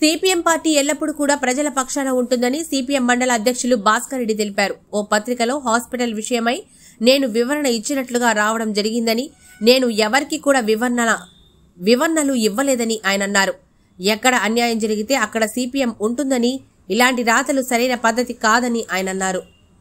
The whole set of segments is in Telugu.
సిపిఎం పార్టీ ఎల్లప్పుడూ కూడా ప్రజల పక్షాన ఉంటుందని సిపిఎం మండల అధ్యక్షులు భాస్కర్ రెడ్డి తెలిపారు ఓ పత్రికలో హాస్పిటల్ విషయమై నేను వివరణ ఇచ్చినట్లుగా రావడం జరిగిందని నేను ఎవరికి కూడా వివరణ వివరణలు ఇవ్వలేదని ఆయన అన్నారు ఎక్కడ అన్యాయం జరిగితే అక్కడ సిపిఎం ఉంటుందని ఇలాంటి రాతలు సరైన పద్ధతి కాదని ఆయన అన్నారు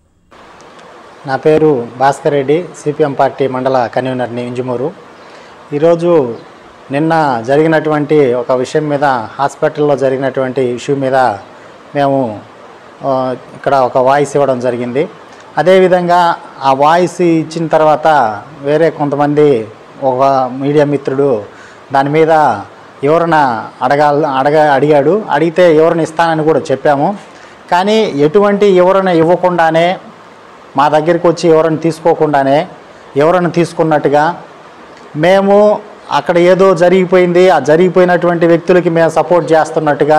నా పేరు భాస్కర్ రెడ్డి సిపిఎం పార్టీ మండల కన్వీనర్ని ఇంజమూరు ఈరోజు నిన్న జరిగినటువంటి ఒక విషయం మీద హాస్పిటల్లో జరిగినటువంటి ఇష్యూ మీద మేము ఆ, ఇక్కడ ఒక వాయిస్ ఇవ్వడం జరిగింది అదేవిధంగా ఆ వాయిస్ ఇచ్చిన తర్వాత వేరే కొంతమంది ఒక మీడియా మిత్రుడు దాని మీద వివరణ అడగాల అడగ అడిగాడు అడిగితే వివరణ ఇస్తానని కూడా చెప్పాము కానీ ఎటువంటి వివరణ ఇవ్వకుండానే మా దగ్గరికి వచ్చి ఎవరైనా తీసుకోకుండానే ఎవరైనా తీసుకున్నట్టుగా మేము అక్కడ ఏదో జరిగిపోయింది ఆ జరిగిపోయినటువంటి వ్యక్తులకి మేము సపోర్ట్ చేస్తున్నట్టుగా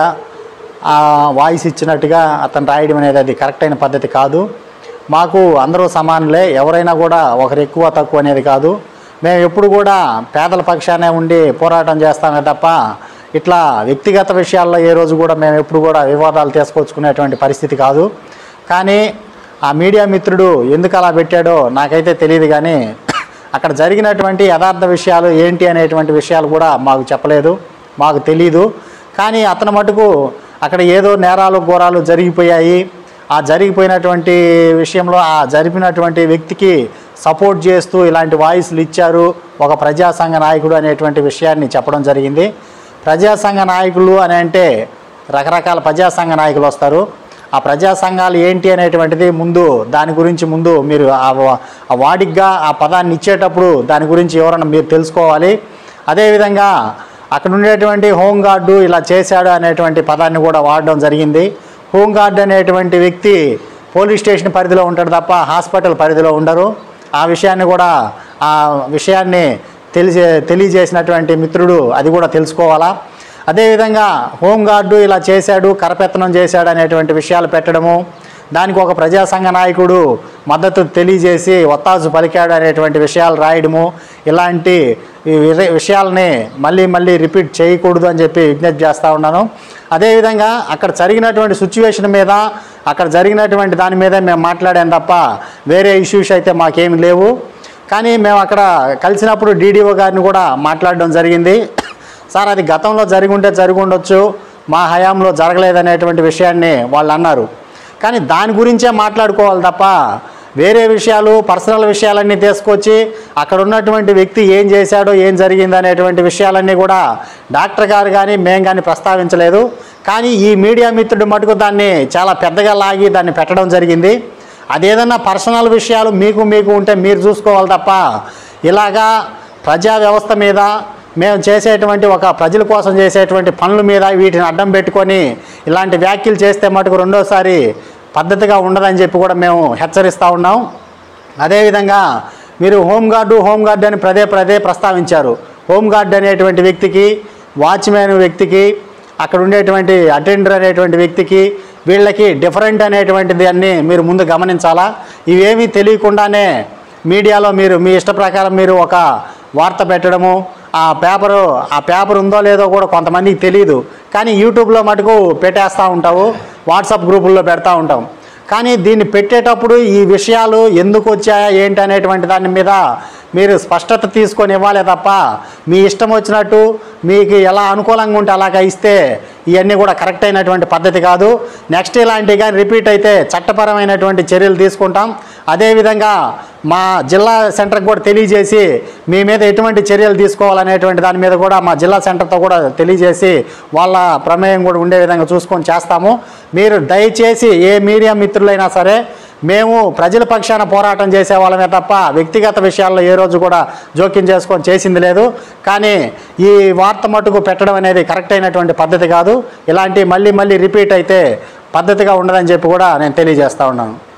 ఆ వాయిస్ ఇచ్చినట్టుగా అతను రాయడం అనేది అది కరెక్ట్ అయిన పద్ధతి కాదు మాకు అందరూ సమానులే ఎవరైనా కూడా ఒకరు ఎక్కువ తక్కువ అనేది కాదు మేము ఎప్పుడు కూడా పేదల పక్షానే ఉండి పోరాటం చేస్తామే తప్ప ఇట్లా వ్యక్తిగత విషయాల్లో ఏ రోజు కూడా మేము ఎప్పుడు కూడా వివాదాలు తీసుకొచ్చుకునేటువంటి పరిస్థితి కాదు కానీ ఆ మీడియా మిత్రుడు ఎందుకు అలా పెట్టాడో నాకైతే తెలియదు కానీ అక్కడ జరిగినటువంటి యథార్థ విషయాలు ఏంటి అనేటువంటి విషయాలు కూడా మాకు చెప్పలేదు మాకు తెలియదు కానీ అతను మటుకు అక్కడ ఏదో నేరాలు ఘోరాలు జరిగిపోయాయి ఆ జరిగిపోయినటువంటి విషయంలో ఆ జరిపినటువంటి వ్యక్తికి సపోర్ట్ చేస్తూ ఇలాంటి వాయిస్లు ఇచ్చారు ఒక ప్రజా సంఘ నాయకుడు అనేటువంటి విషయాన్ని చెప్పడం జరిగింది ప్రజా సంఘ నాయకులు అని అంటే రకరకాల ప్రజా సంఘ నాయకులు వస్తారు ఆ ప్రజా సంఘాలు ఏంటి అనేటువంటిది ముందు దాని గురించి ముందు మీరు ఆ వా- ఆ వాడిగ్గా ఆ పదాన్ని ఇచ్చేటప్పుడు దాని గురించి ఎవరన్నా మీరు తెలుసుకోవాలి అదేవిధంగా అక్కడ ఉండేటువంటి హోంగార్డు ఇలా చేశాడు అనేటువంటి పదాన్ని కూడా వాడడం జరిగింది హోంగార్డ్ అనేటువంటి వ్యక్తి పోలీస్ స్టేషన్ పరిధిలో ఉంటాడు తప్ప హాస్పిటల్ పరిధిలో ఉండరు ఆ విషయాన్ని కూడా ఆ విషయాన్ని తెలిసే తెలియజేసినటువంటి మిత్రుడు అది కూడా తెలుసుకోవాలా అదేవిధంగా హోంగార్డు ఇలా చేశాడు కరపెత్తనం చేశాడు అనేటువంటి విషయాలు పెట్టడము దానికి ఒక ప్రజా సంఘ నాయకుడు మద్దతు తెలియజేసి ఒత్తాసు పలికాడు అనేటువంటి విషయాలు రాయడము ఇలాంటి ఈ విర- విషయాలని మళ్ళీ మళ్ళీ రిపీట్ చేయకూడదు అని చెప్పి విజ్ఞప్తి చేస్తూ ఉన్నాను అదేవిధంగా అక్కడ జరిగినటువంటి సిచ్యువేషన్ మీద అక్కడ జరిగినటువంటి దాని మీద మేము మాట్లాడాం తప్ప వేరే ఇష్యూస్ అయితే మాకేమి లేవు కానీ మేము అక్కడ కలిసినప్పుడు డీడీఓ గారిని కూడా మాట్లాడడం జరిగింది సార్ అది గతంలో జరిగి ఉంటే జరిగి ఉండొచ్చు మా హయాంలో జరగలేదనేటువంటి విషయాన్ని వాళ్ళు అన్నారు కానీ దాని గురించే మాట్లాడుకోవాలి తప్ప వేరే విషయాలు పర్సనల్ విషయాలన్నీ తీసుకొచ్చి అక్కడ ఉన్నటువంటి వ్యక్తి ఏం చేశాడో ఏం జరిగింది అనేటువంటి విషయాలన్నీ కూడా డాక్టర్ గారు కానీ మేము కానీ ప్రస్తావించలేదు కానీ ఈ మీడియా మిత్రుడు మటుకు దాన్ని చాలా పెద్దగా లాగి దాన్ని పెట్టడం జరిగింది అదేదన్నా పర్సనల్ విషయాలు మీకు మీకు ఉంటే మీరు చూసుకోవాలి తప్ప ఇలాగా ప్రజా వ్యవస్థ మీద మేము చేసేటువంటి ఒక ప్రజల కోసం చేసేటువంటి పనుల మీద వీటిని అడ్డం పెట్టుకొని ఇలాంటి వ్యాఖ్యలు చేస్తే మటుకు రెండోసారి పద్ధతిగా ఉండదని చెప్పి కూడా మేము హెచ్చరిస్తూ ఉన్నాం అదేవిధంగా మీరు హోంగార్డు హోంగార్డు అని పదే పదే ప్రస్తావించారు హోంగార్డ్ అనేటువంటి వ్యక్తికి వాచ్మెన్ వ్యక్తికి అక్కడ ఉండేటువంటి అటెండర్ అనేటువంటి వ్యక్తికి వీళ్ళకి డిఫరెంట్ అనేటువంటి దాన్ని మీరు ముందు గమనించాలా ఇవేమీ తెలియకుండానే మీడియాలో మీరు మీ ఇష్ట ప్రకారం మీరు ఒక వార్త పెట్టడము ఆ పేపరు ఆ పేపర్ ఉందో లేదో కూడా కొంతమందికి తెలియదు కానీ యూట్యూబ్లో మటుకు పెట్టేస్తూ ఉంటావు వాట్సాప్ గ్రూపుల్లో పెడతా ఉంటాం కానీ దీన్ని పెట్టేటప్పుడు ఈ విషయాలు ఎందుకు వచ్చాయా ఏంటి అనేటువంటి దాని మీద మీరు స్పష్టత తీసుకొని ఇవ్వాలి తప్ప మీ ఇష్టం వచ్చినట్టు మీకు ఎలా అనుకూలంగా ఉంటే అలాగా ఇస్తే ఇవన్నీ కూడా కరెక్ట్ అయినటువంటి పద్ధతి కాదు నెక్స్ట్ ఇలాంటివి కానీ రిపీట్ అయితే చట్టపరమైనటువంటి చర్యలు తీసుకుంటాం అదేవిధంగా మా జిల్లా సెంటర్కి కూడా తెలియజేసి మీ మీద ఎటువంటి చర్యలు తీసుకోవాలనేటువంటి దాని మీద కూడా మా జిల్లా సెంటర్తో కూడా తెలియజేసి వాళ్ళ ప్రమేయం కూడా ఉండే విధంగా చూసుకొని చేస్తాము మీరు దయచేసి ఏ మీడియా మిత్రులైనా సరే మేము ప్రజల పక్షాన పోరాటం చేసే వాళ్ళమే తప్ప వ్యక్తిగత విషయాల్లో ఏ రోజు కూడా జోక్యం చేసుకొని చేసింది లేదు కానీ ఈ వార్త మటుకు పెట్టడం అనేది కరెక్ట్ అయినటువంటి పద్ధతి కాదు ఇలాంటి మళ్ళీ మళ్ళీ రిపీట్ అయితే పద్ధతిగా ఉండదని చెప్పి కూడా నేను తెలియజేస్తా ఉన్నాను